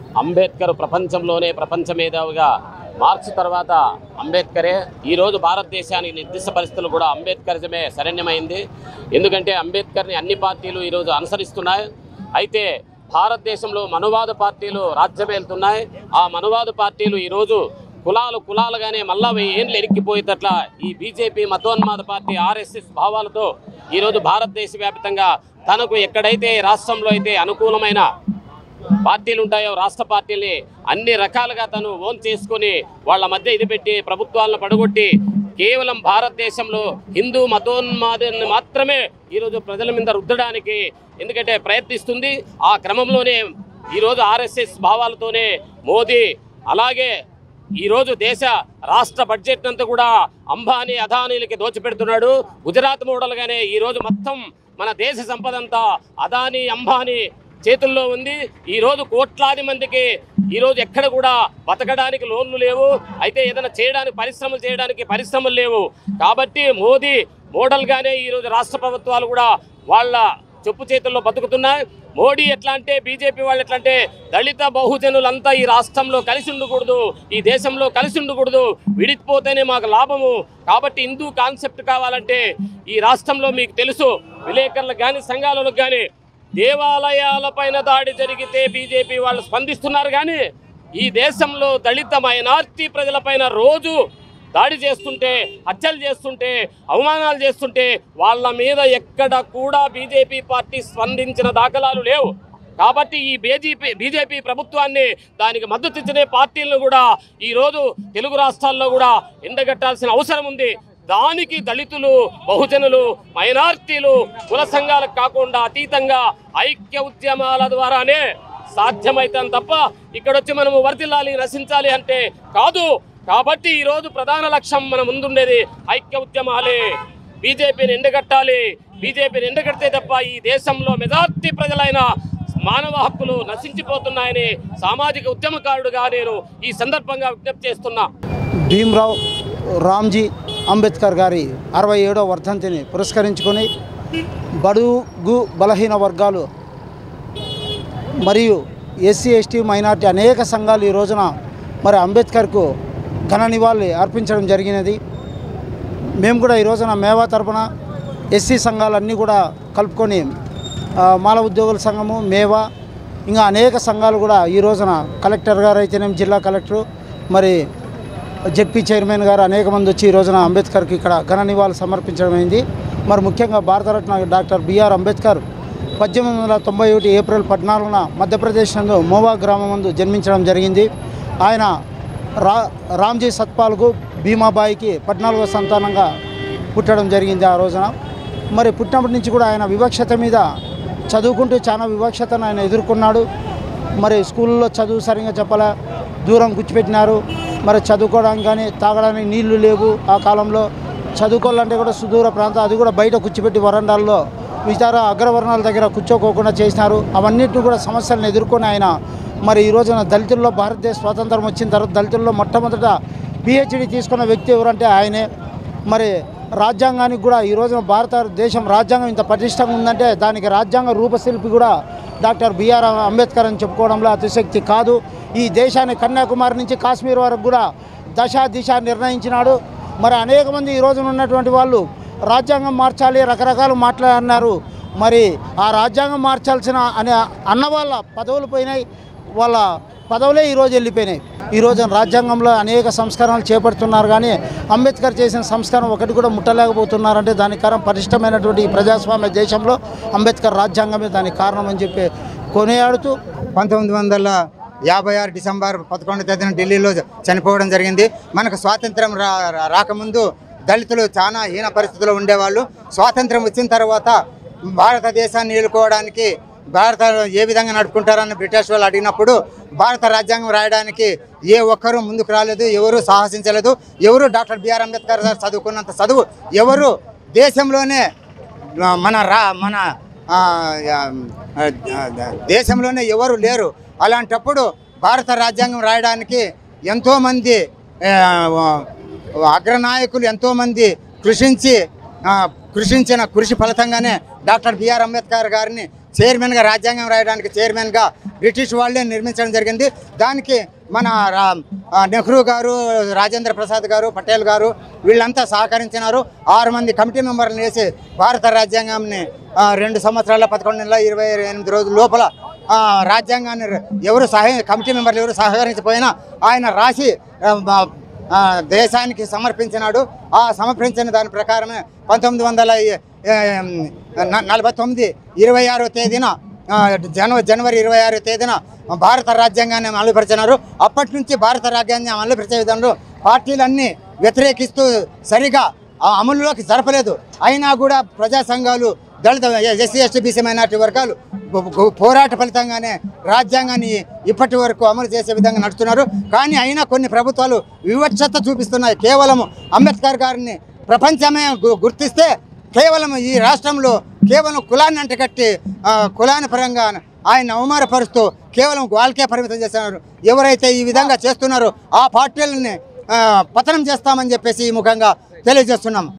అంబేద్కర్ ప్రపంచంలోనే ప్రపంచ మేధావిగా మార్క్స్ తర్వాత అంబేద్కరే ఈరోజు భారతదేశానికి నిర్దిష్ట పరిస్థితులు కూడా అంబేద్కరిజమే శరణ్యమైంది ఎందుకంటే అంబేద్కర్ని అన్ని పార్టీలు ఈరోజు అనుసరిస్తున్నాయి అయితే భారతదేశంలో మనువాద పార్టీలు రాజ్యమేలుతున్నాయి ఆ మనువాద పార్టీలు ఈరోజు కులాలు కులాలుగానే మళ్ళా వెయ్యి ఏండ్లు ఎరిక్కిపోయేటట్ల ఈ బీజేపీ మతోన్మాద పార్టీ ఆర్ఎస్ఎస్ భావాలతో ఈరోజు భారతదేశ వ్యాప్తంగా తనకు ఎక్కడైతే రాష్ట్రంలో అయితే అనుకూలమైన పార్టీలు ఉంటాయో రాష్ట్ర పార్టీల్ని అన్ని రకాలుగా తను ఓన్ చేసుకొని వాళ్ళ మధ్య ఇది పెట్టి ప్రభుత్వాలను పడగొట్టి కేవలం భారతదేశంలో హిందూ మతోన్మాదాన్ని మాత్రమే ఈరోజు ప్రజల మీద రుద్దడానికి ఎందుకంటే ప్రయత్నిస్తుంది ఆ క్రమంలోనే ఈరోజు ఆర్ఎస్ఎస్ భావాలతోనే మోదీ అలాగే ఈరోజు దేశ రాష్ట్ర బడ్జెట్ అంతా కూడా అంబానీ అదానీలకి దోచిపెడుతున్నాడు గుజరాత్ మోడల్గానే ఈరోజు మొత్తం మన దేశ సంపద అంతా అదానీ అంబానీ చేతుల్లో ఉంది ఈరోజు కోట్లాది మందికి ఈరోజు ఎక్కడ కూడా బతకడానికి లోన్లు లేవు అయితే ఏదైనా చేయడానికి పరిశ్రమలు చేయడానికి పరిశ్రమలు లేవు కాబట్టి మోదీ మోడల్గానే ఈరోజు రాష్ట్ర ప్రభుత్వాలు కూడా వాళ్ళ చెప్పు చేతుల్లో బతుకుతున్నాయి మోడీ ఎట్లా అంటే బీజేపీ వాళ్ళు ఎట్లా అంటే దళిత బహుజనులంతా ఈ రాష్ట్రంలో కలిసి ఉండకూడదు ఈ దేశంలో కలిసి ఉండకూడదు విడిపోతేనే మాకు లాభము కాబట్టి హిందూ కాన్సెప్ట్ కావాలంటే ఈ రాష్ట్రంలో మీకు తెలుసు విలేకరులకు కానీ సంఘాలకు కానీ దేవాలయాల పైన దాడి జరిగితే బీజేపీ వాళ్ళు స్పందిస్తున్నారు కానీ ఈ దేశంలో దళిత మైనార్టీ ప్రజలపైన రోజు దాడి చేస్తుంటే హత్యలు చేస్తుంటే అవమానాలు చేస్తుంటే వాళ్ళ మీద ఎక్కడ కూడా బీజేపీ పార్టీ స్పందించిన దాఖలాలు లేవు కాబట్టి ఈ బీజేపీ బీజేపీ ప్రభుత్వాన్ని దానికి మద్దతు ఇచ్చే పార్టీలను కూడా ఈరోజు తెలుగు రాష్ట్రాల్లో కూడా ఎండగట్టాల్సిన అవసరం ఉంది దానికి దళితులు బహుజనులు మైనార్టీలు కుల సంఘాలకు కాకుండా అతీతంగా ఐక్య ఉద్యమాల ద్వారానే సాధ్యమైతాం తప్ప ఇక్కడ వచ్చి మనము వర్దిల్లాలి నశించాలి అంటే కాదు కాబట్టి ఈరోజు ప్రధాన లక్ష్యం మన ముందుండేది ఐక్య ఉద్యమాలే బీజేపీని ఎండగట్టాలి బీజేపీని ఎండగడితే తప్ప ఈ దేశంలో మెజార్టీ ప్రజలైన మానవ హక్కులు నశించిపోతున్నాయని సామాజిక ఉద్యమకారుడుగా నేను ఈ సందర్భంగా విజ్ఞప్తి చేస్తున్నా భీమ్రావ్ రామ్జీ అంబేద్కర్ గారి అరవై ఏడవ వర్ధంతిని పురస్కరించుకొని బడుగు బలహీన వర్గాలు మరియు ఎస్సీ ఎస్టీ మైనార్టీ అనేక సంఘాలు ఈ రోజున మరి అంబేద్కర్కు ఘన నివాళి అర్పించడం జరిగినది మేము కూడా ఈ రోజున మేవా తరపున ఎస్సీ సంఘాలన్నీ కూడా కలుపుకొని ఆ, మాల ఉద్యోగుల సంఘము మేవా ఇంకా అనేక సంఘాలు కూడా ఈ రోజున కలెక్టర్ గారు అయితేనేమి జిల్లా కలెక్టరు మరి జెడ్పీ చైర్మన్ గారు అనేక మంది వచ్చి ఈ రోజున అంబేద్కర్కి ఇక్కడ ఘన నివాళి సమర్పించడం అయింది మరి ముఖ్యంగా భారతరత్న డాక్టర్ బిఆర్ అంబేద్కర్ పద్దెనిమిది వందల తొంభై ఒకటి ఏప్రిల్ పద్నాలుగున మధ్యప్రదేశ్ నందు మోవా గ్రామం నందు జన్మించడం జరిగింది ఆయన రా రామ్జీ సత్పాల్కు భీమాబాయికి పద్నాలుగో సంతానంగా పుట్టడం జరిగింది ఆ రోజున మరి పుట్టినప్పటి నుంచి కూడా ఆయన వివక్షత మీద చదువుకుంటూ చాలా వివక్షతను ఆయన ఎదుర్కొన్నాడు మరి స్కూల్లో చదువు సరిగా చెప్పలే దూరం కూర్చోపెట్టినారు మరి చదువుకోవడానికి కానీ తాగడానికి నీళ్లు లేవు ఆ కాలంలో చదువుకోవాలంటే కూడా సుదూర ప్రాంతం అది కూడా బయట కూర్చోపెట్టి వరండాల్లో ఇతర అగ్రవర్ణాల దగ్గర కూర్చోకోకుండా చేసినారు అవన్నిటిని కూడా సమస్యలను ఎదుర్కొని ఆయన మరి ఈ రోజున దళితుల్లో భారతదేశ స్వాతంత్రం వచ్చిన తర్వాత దళితుల్లో మొట్టమొదట పిహెచ్డి తీసుకున్న వ్యక్తి ఎవరంటే ఆయనే మరి రాజ్యాంగానికి కూడా ఈ రోజున భారతదేశం రాజ్యాంగం ఇంత పటిష్టంగా ఉందంటే దానికి రాజ్యాంగ రూపశిల్పి కూడా డాక్టర్ బిఆర్ అంబేద్కర్ అని చెప్పుకోవడంలో అతిశక్తి కాదు ఈ దేశాన్ని కన్యాకుమారి నుంచి కాశ్మీర్ వరకు కూడా దశ దిశ నిర్ణయించినాడు మరి అనేక మంది ఈ రోజున ఉన్నటువంటి వాళ్ళు రాజ్యాంగం మార్చాలి రకరకాలు మాట్లాడినారు మరి ఆ రాజ్యాంగం మార్చాల్సిన అనే అన్న వాళ్ళ పదవులు పోయినాయి వాళ్ళ పదవులే ఈరోజు వెళ్ళిపోయినాయి ఈ రోజు రాజ్యాంగంలో అనేక సంస్కరణలు చేపడుతున్నారు కానీ అంబేద్కర్ చేసిన సంస్కరణ ఒకటి కూడా ముట్టలేకపోతున్నారంటే దానికి కారణం పటిష్టమైనటువంటి ఈ ప్రజాస్వామ్య దేశంలో అంబేద్కర్ రాజ్యాంగమే దానికి కారణం అని చెప్పి కొనియాడుతూ పంతొమ్మిది వందల యాభై ఆరు డిసెంబర్ పదకొండు తేదీన ఢిల్లీలో చనిపోవడం జరిగింది మనకు స్వాతంత్రం రా రా- రాకముందు దళితులు చాలా హీన పరిస్థితుల్లో ఉండేవాళ్ళు స్వాతంత్రం వచ్చిన తర్వాత భారతదేశాన్ని ఏలుకోవడానికి భారత ఏ విధంగా నడుపుకుంటారని బ్రిటిష్ వాళ్ళు అడిగినప్పుడు భారత రాజ్యాంగం రాయడానికి ఏ ఒక్కరూ ముందుకు రాలేదు ఎవరు సాహసించలేదు ఎవరు డాక్టర్ బిఆర్ అంబేద్కర్ గారు చదువుకున్నంత చదువు ఎవరు దేశంలోనే ఆ, మన రా మన ఆ, ఆ, ఆ, దేశంలోనే ఎవరు లేరు అలాంటప్పుడు భారత రాజ్యాంగం రాయడానికి ఎంతోమంది ఆ, అగ్రనాయకులు ఎంతోమంది కృషించి ఆ, కృషించిన కృషి ఫలితంగానే డాక్టర్ బిఆర్ అంబేద్కర్ గారిని చైర్మన్గా రాజ్యాంగం రాయడానికి చైర్మన్గా బ్రిటిష్ వాళ్ళే నిర్మించడం జరిగింది దానికి మన రా- ఆ, నెహ్రూ గారు రాజేంద్ర ప్రసాద్ గారు పటేల్ గారు వీళ్ళంతా సహకరించినారు ఆరు మంది కమిటీ మెంబర్లను వేసి భారత రాజ్యాంగాన్ని ఆ, రెండు సంవత్సరాల పదకొండు నెలల ఇరవై ఎనిమిది రోజుల లోపల ఆ, రాజ్యాంగాన్ని ఎవరు సహాయ కమిటీ మెంబర్లు ఎవరు సహకరించకపోయినా ఆయన రాసి ఆ, మా- ఆ, దేశానికి సమర్పించినాడు ఆ సమర్పించిన దాని ప్రకారమే పంతొమ్మిది వందల ఏ- ఏ, న- నలభై తొమ్మిది ఇరవై ఆరో తేదీన ఆ, జనవరి జనవరి ఇరవై ఆరో తేదీన భారత రాజ్యాంగాన్ని అమలుపరిచినారు అప్పటి నుంచి భారత రాజ్యాంగం అమలుపరిచే విధానంలో పార్టీలన్నీ వ్యతిరేకిస్తూ సరిగా ఆ అమలులోకి జరపలేదు అయినా కూడా ప్రజా సంఘాలు దళిత ఎస్సీ ఎస్టీ బీసీ మైనార్టీ వర్గాలు గొ- గొ- పోరాట ఫలితంగానే రాజ్యాంగాన్ని ఇప్పటి వరకు అమలు చేసే విధంగా నడుస్తున్నారు కానీ అయినా కొన్ని ప్రభుత్వాలు వివక్షత చూపిస్తున్నాయి కేవలం అంబేద్కర్ గారిని ప్రపంచమే గు- గుర్తిస్తే కేవలం ఈ రాష్ట్రంలో కేవలం కులాన్ని అంటగట్టి ఆ, కులాన్ని పరంగా ఆయన అవమానపరుస్తూ కేవలం వాళ్ళకే పరిమితం చేస్తున్నారు ఎవరైతే ఈ విధంగా చేస్తున్నారో ఆ పార్టీలని ఆ, పతనం చేస్తామని చెప్పేసి ఈ ముఖంగా తెలియజేస్తున్నాం